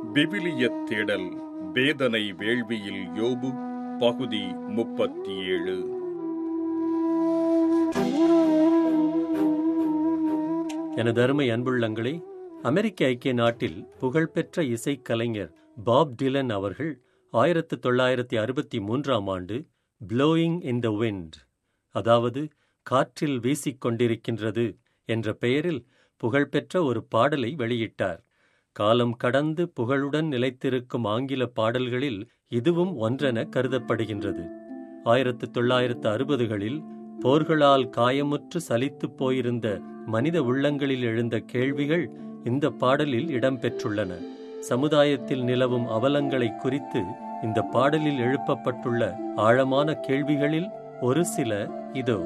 விவிலியத் தேடல் வேதனை வேள்வியில் யோபு பகுதி முப்பத்தி ஏழு எனது அருமை அன்புள்ளங்களே அமெரிக்க ஐக்கிய நாட்டில் புகழ்பெற்ற இசைக்கலைஞர் பாப் டிலன் அவர்கள் ஆயிரத்து தொள்ளாயிரத்தி அறுபத்தி மூன்றாம் ஆண்டு ப்ளோயிங் இன் த விண்ட் அதாவது காற்றில் வீசிக் கொண்டிருக்கின்றது என்ற பெயரில் புகழ்பெற்ற ஒரு பாடலை வெளியிட்டார் காலம் கடந்து புகழுடன் நிலைத்திருக்கும் ஆங்கில பாடல்களில் இதுவும் ஒன்றென கருதப்படுகின்றது ஆயிரத்து தொள்ளாயிரத்து அறுபதுகளில் போர்களால் காயமுற்று சலித்துப் போயிருந்த மனித உள்ளங்களில் எழுந்த கேள்விகள் இந்த பாடலில் இடம்பெற்றுள்ளன சமுதாயத்தில் நிலவும் அவலங்களை குறித்து இந்த பாடலில் எழுப்பப்பட்டுள்ள ஆழமான கேள்விகளில் ஒரு சில இதோ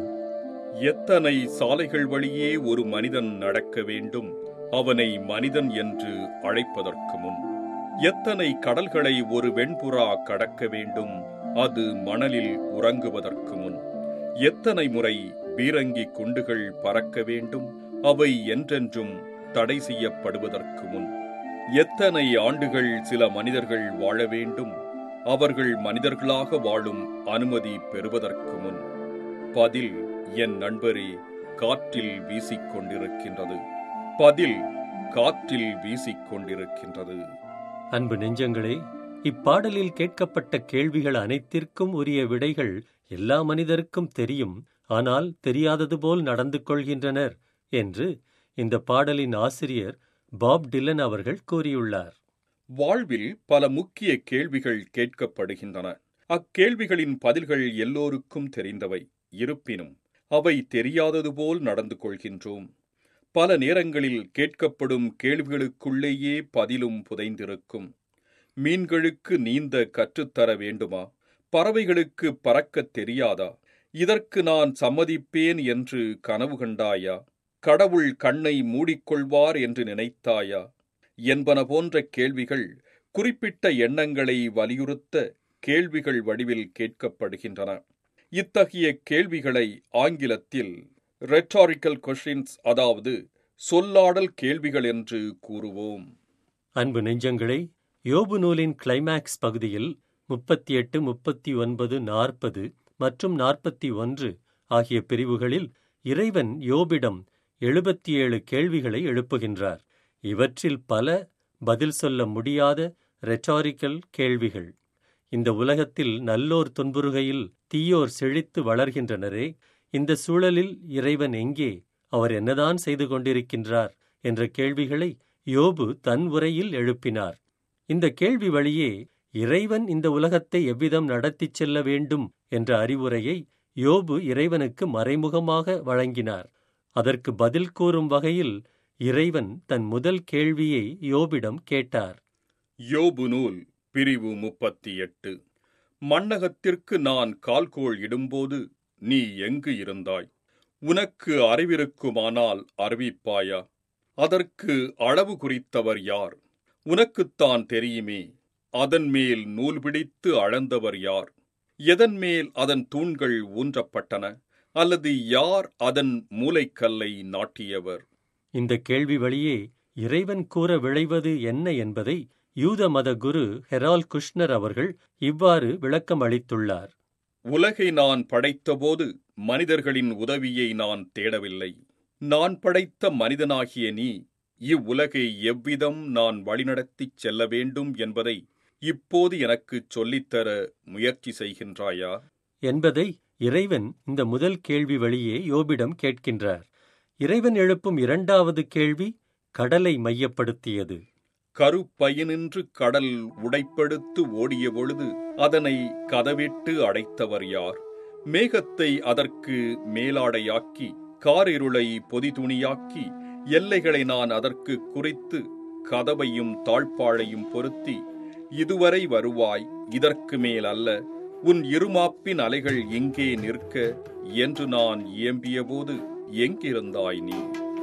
எத்தனை சாலைகள் வழியே ஒரு மனிதன் நடக்க வேண்டும் அவனை மனிதன் என்று அழைப்பதற்கு முன் எத்தனை கடல்களை ஒரு வெண்புறா கடக்க வேண்டும் அது மணலில் உறங்குவதற்கு முன் எத்தனை முறை பீரங்கி குண்டுகள் பறக்க வேண்டும் அவை என்றென்றும் தடை செய்யப்படுவதற்கு முன் எத்தனை ஆண்டுகள் சில மனிதர்கள் வாழ வேண்டும் அவர்கள் மனிதர்களாக வாழும் அனுமதி பெறுவதற்கு முன் பதில் என் நண்பரே காற்றில் வீசிக் கொண்டிருக்கின்றது பதில் காற்றில் வீசிக் கொண்டிருக்கின்றது அன்பு நெஞ்சங்களே இப்பாடலில் கேட்கப்பட்ட கேள்விகள் அனைத்திற்கும் உரிய விடைகள் எல்லா மனிதருக்கும் தெரியும் ஆனால் தெரியாதது போல் நடந்து கொள்கின்றனர் என்று இந்த பாடலின் ஆசிரியர் பாப் டில்லன் அவர்கள் கூறியுள்ளார் வாழ்வில் பல முக்கிய கேள்விகள் கேட்கப்படுகின்றன அக்கேள்விகளின் பதில்கள் எல்லோருக்கும் தெரிந்தவை இருப்பினும் அவை தெரியாதது போல் நடந்து கொள்கின்றோம் பல நேரங்களில் கேட்கப்படும் கேள்விகளுக்குள்ளேயே பதிலும் புதைந்திருக்கும் மீன்களுக்கு நீந்த கற்றுத்தர வேண்டுமா பறவைகளுக்கு பறக்கத் தெரியாதா இதற்கு நான் சம்மதிப்பேன் என்று கனவு கண்டாயா கடவுள் கண்ணை மூடிக்கொள்வார் என்று நினைத்தாயா என்பன போன்ற கேள்விகள் குறிப்பிட்ட எண்ணங்களை வலியுறுத்த கேள்விகள் வடிவில் கேட்கப்படுகின்றன இத்தகைய கேள்விகளை ஆங்கிலத்தில் ரெட்டாரிக்கல் கொஷின்ஸ் அதாவது சொல்லாடல் கேள்விகள் என்று கூறுவோம் அன்பு நெஞ்சங்களே யோபு நூலின் கிளைமேக்ஸ் பகுதியில் முப்பத்தி எட்டு முப்பத்தி ஒன்பது நாற்பது மற்றும் நாற்பத்தி ஒன்று ஆகிய பிரிவுகளில் இறைவன் யோபிடம் எழுபத்தி ஏழு கேள்விகளை எழுப்புகின்றார் இவற்றில் பல பதில் சொல்ல முடியாத ரெட்டாரிக்கல் கேள்விகள் இந்த உலகத்தில் நல்லோர் துன்புறுகையில் தீயோர் செழித்து வளர்கின்றனரே இந்த சூழலில் இறைவன் எங்கே அவர் என்னதான் செய்து கொண்டிருக்கின்றார் என்ற கேள்விகளை யோபு தன் உரையில் எழுப்பினார் இந்த கேள்வி வழியே இறைவன் இந்த உலகத்தை எவ்விதம் நடத்திச் செல்ல வேண்டும் என்ற அறிவுரையை யோபு இறைவனுக்கு மறைமுகமாக வழங்கினார் அதற்கு பதில் கூறும் வகையில் இறைவன் தன் முதல் கேள்வியை யோபிடம் கேட்டார் யோபு நூல் பிரிவு முப்பத்தி எட்டு மண்ணகத்திற்கு நான் கால்கோள் இடும்போது நீ எங்கு இருந்தாய் உனக்கு அறிவிருக்குமானால் அறிவிப்பாயா அதற்கு அளவு குறித்தவர் யார் உனக்குத்தான் தெரியுமே அதன் மேல் நூல் பிடித்து அளந்தவர் யார் எதன் மேல் அதன் தூண்கள் ஊன்றப்பட்டன அல்லது யார் அதன் மூலைக்கல்லை நாட்டியவர் இந்த கேள்வி வழியே இறைவன் கூற விளைவது என்ன என்பதை யூத மத குரு ஹெரால் குஷ்னர் அவர்கள் இவ்வாறு விளக்கம் அளித்துள்ளார் உலகை நான் படைத்தபோது மனிதர்களின் உதவியை நான் தேடவில்லை நான் படைத்த மனிதனாகிய நீ இவ்வுலகை எவ்விதம் நான் வழிநடத்திச் செல்ல வேண்டும் என்பதை இப்போது எனக்குச் சொல்லித்தர முயற்சி செய்கின்றாயா என்பதை இறைவன் இந்த முதல் கேள்வி வழியே யோபிடம் கேட்கின்றார் இறைவன் எழுப்பும் இரண்டாவது கேள்வி கடலை மையப்படுத்தியது கருப்பையினின்று கடல் உடைப்படுத்து ஓடிய பொழுது அதனை கதவிட்டு அடைத்தவர் யார் மேகத்தை அதற்கு மேலாடையாக்கி காரிருளை பொதிதுணியாக்கி எல்லைகளை நான் அதற்கு குறித்து கதவையும் தாழ்பாழையும் பொருத்தி இதுவரை வருவாய் இதற்கு மேல் அல்ல உன் இருமாப்பின் அலைகள் எங்கே நிற்க என்று நான் இயம்பியபோது எங்கிருந்தாய் நீ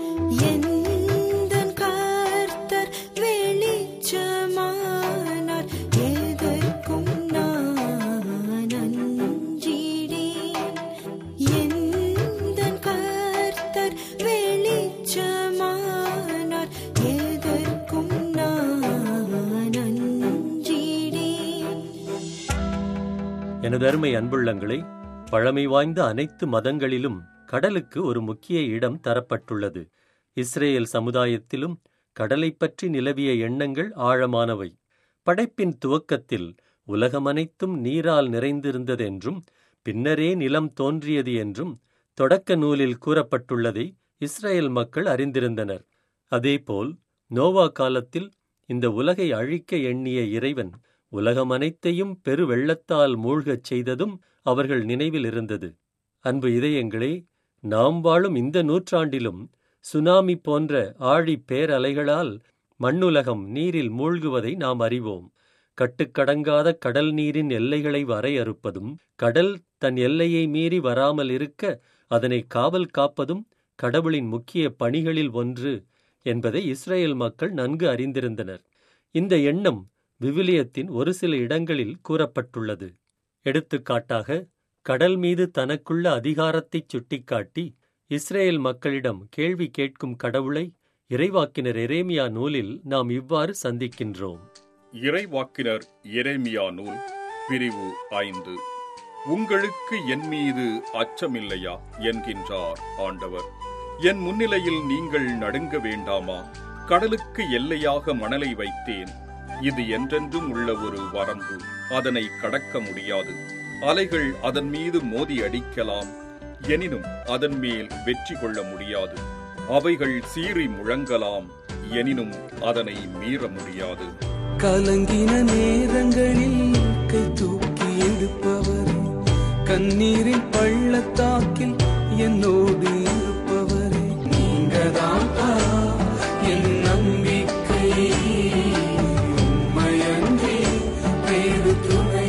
எந்தன் கர்த்தர் வெளிச்சமானார் எதற்கும் நான் அஞ்சிடேன் எந்தன் கர்த்தர் வெளிச்சமானார் எதற்கும் நான் எனதருமை அன்புள்ளங்களே பழமை வாய்ந்த அனைத்து மதங்களிலும் கடலுக்கு ஒரு முக்கிய இடம் தரப்பட்டுள்ளது இஸ்ரேல் சமுதாயத்திலும் கடலைப் பற்றி நிலவிய எண்ணங்கள் ஆழமானவை படைப்பின் துவக்கத்தில் உலகமனைத்தும் நீரால் நிறைந்திருந்ததென்றும் பின்னரே நிலம் தோன்றியது என்றும் தொடக்க நூலில் கூறப்பட்டுள்ளதை இஸ்ரேல் மக்கள் அறிந்திருந்தனர் அதேபோல் நோவா காலத்தில் இந்த உலகை அழிக்க எண்ணிய இறைவன் உலகமனைத்தையும் பெரு வெள்ளத்தால் மூழ்கச் செய்ததும் அவர்கள் நினைவில் இருந்தது அன்பு இதயங்களே நாம் வாழும் இந்த நூற்றாண்டிலும் சுனாமி போன்ற ஆழி பேரலைகளால் மண்ணுலகம் நீரில் மூழ்குவதை நாம் அறிவோம் கட்டுக்கடங்காத கடல் நீரின் எல்லைகளை வரையறுப்பதும் கடல் தன் எல்லையை மீறி வராமல் இருக்க அதனை காவல் காப்பதும் கடவுளின் முக்கிய பணிகளில் ஒன்று என்பதை இஸ்ரேல் மக்கள் நன்கு அறிந்திருந்தனர் இந்த எண்ணம் விவிலியத்தின் ஒரு சில இடங்களில் கூறப்பட்டுள்ளது எடுத்துக்காட்டாக கடல் மீது தனக்குள்ள அதிகாரத்தைச் சுட்டிக்காட்டி இஸ்ரேல் மக்களிடம் கேள்வி கேட்கும் கடவுளை இறைவாக்கினர் எரேமியா நூலில் நாம் இவ்வாறு சந்திக்கின்றோம் இறைவாக்கினர் எரேமியா நூல் பிரிவு ஐந்து உங்களுக்கு என் மீது அச்சமில்லையா என்கின்றார் ஆண்டவர் என் முன்னிலையில் நீங்கள் நடுங்க வேண்டாமா கடலுக்கு எல்லையாக மணலை வைத்தேன் இது என்றென்றும் உள்ள ஒரு வரம்பு அதனை கடக்க முடியாது அலைகள் அதன் மீது மோதி அடிக்கலாம் எனினும் அதன் மேல் வெற்றி கொள்ள முடியாது அவைகள் சீறி முழங்கலாம் எனினும் அதனை மீற முடியாது கலங்கின நேரங்களில் கை தூக்கி எடுப்பவரே கண்ணீரின் பள்ளத்தாக்கில் என்னோடு இருப்பவரே நீங்கதான் என் நம்பிக்கை உம்மையன்றி வேறு துணை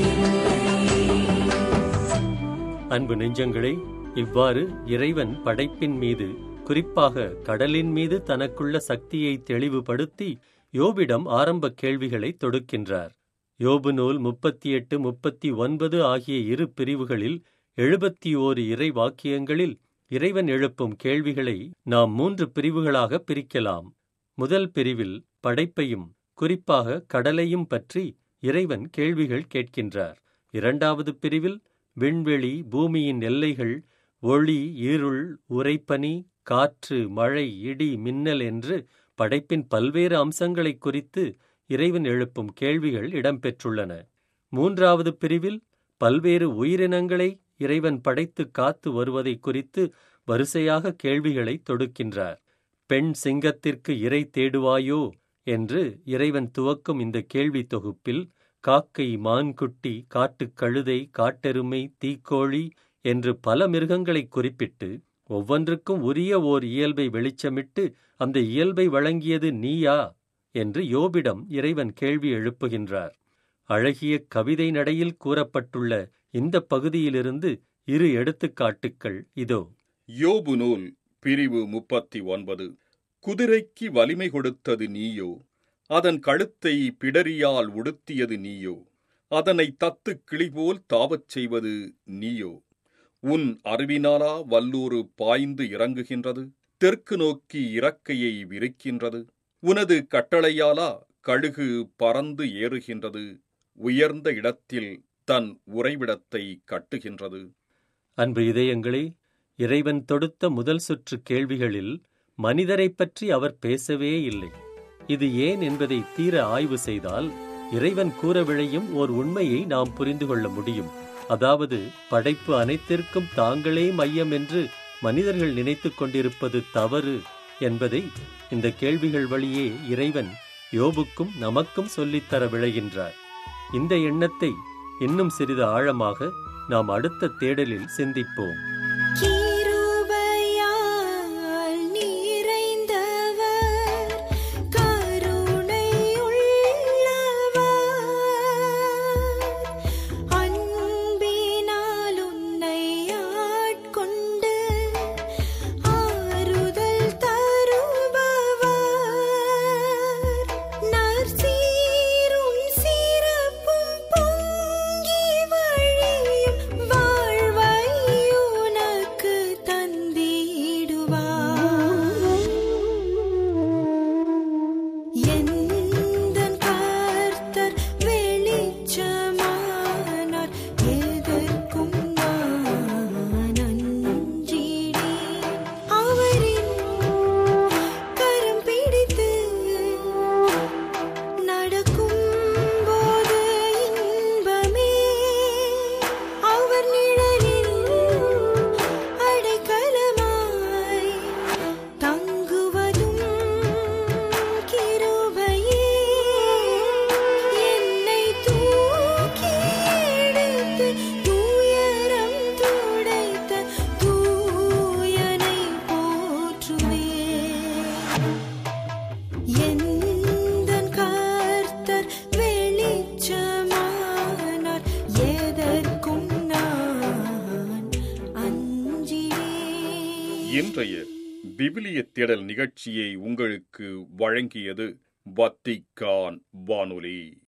அன்பு நெஞ்சங்களே இவ்வாறு இறைவன் படைப்பின் மீது குறிப்பாக கடலின் மீது தனக்குள்ள சக்தியை தெளிவுபடுத்தி யோபிடம் ஆரம்ப கேள்விகளை தொடுக்கின்றார் யோபு நூல் முப்பத்தி எட்டு முப்பத்தி ஒன்பது ஆகிய இரு பிரிவுகளில் எழுபத்தி ஓரு இறை வாக்கியங்களில் இறைவன் எழுப்பும் கேள்விகளை நாம் மூன்று பிரிவுகளாக பிரிக்கலாம் முதல் பிரிவில் படைப்பையும் குறிப்பாக கடலையும் பற்றி இறைவன் கேள்விகள் கேட்கின்றார் இரண்டாவது பிரிவில் விண்வெளி பூமியின் எல்லைகள் ஒளி இருள் உறைபனி காற்று மழை இடி மின்னல் என்று படைப்பின் பல்வேறு அம்சங்களைக் குறித்து இறைவன் எழுப்பும் கேள்விகள் இடம்பெற்றுள்ளன மூன்றாவது பிரிவில் பல்வேறு உயிரினங்களை இறைவன் படைத்து காத்து வருவதை குறித்து வரிசையாக கேள்விகளை தொடுக்கின்றார் பெண் சிங்கத்திற்கு இறை தேடுவாயோ என்று இறைவன் துவக்கும் இந்த கேள்வி தொகுப்பில் காக்கை மான்குட்டி காட்டுக் கழுதை காட்டெருமை தீக்கோழி என்று பல மிருகங்களைக் குறிப்பிட்டு ஒவ்வொன்றுக்கும் உரிய ஓர் இயல்பை வெளிச்சமிட்டு அந்த இயல்பை வழங்கியது நீயா என்று யோபிடம் இறைவன் கேள்வி எழுப்புகின்றார் அழகிய கவிதை நடையில் கூறப்பட்டுள்ள இந்த பகுதியிலிருந்து இரு எடுத்துக்காட்டுக்கள் இதோ யோபு நூல் பிரிவு முப்பத்தி ஒன்பது குதிரைக்கு வலிமை கொடுத்தது நீயோ அதன் கழுத்தை பிடரியால் உடுத்தியது நீயோ அதனை தத்து கிளிபோல் தாவச் செய்வது நீயோ உன் அறிவினாலா வல்லூறு பாய்ந்து இறங்குகின்றது தெற்கு நோக்கி இறக்கையை விரிக்கின்றது உனது கட்டளையாலா கழுகு பறந்து ஏறுகின்றது உயர்ந்த இடத்தில் தன் உறைவிடத்தை கட்டுகின்றது அன்பு இதயங்களே இறைவன் தொடுத்த முதல் சுற்று கேள்விகளில் மனிதரைப் பற்றி அவர் பேசவே இல்லை இது ஏன் என்பதை தீர ஆய்வு செய்தால் இறைவன் கூற விழையும் ஓர் உண்மையை நாம் புரிந்து கொள்ள முடியும் அதாவது படைப்பு அனைத்திற்கும் தாங்களே மையம் என்று மனிதர்கள் நினைத்துக் கொண்டிருப்பது தவறு என்பதை இந்த கேள்விகள் வழியே இறைவன் யோபுக்கும் நமக்கும் சொல்லித்தர விழைகின்றார் இந்த எண்ணத்தை இன்னும் சிறிது ஆழமாக நாம் அடுத்த தேடலில் சிந்திப்போம் கிருபையால் நிறைந்தவர் கருணை உள்ளவர் அன்பினால் உன்னை ஆட்கொண்டு ஆறுதல் தருபவர் நற்சீரும் சிறப்பும் பொங்கி வழியும் வாழ்வை இன்றைய விவிலிய தேடல் நிகழ்ச்சியை உங்களுக்கு வழங்கியது வத்திக்கான் வானொலி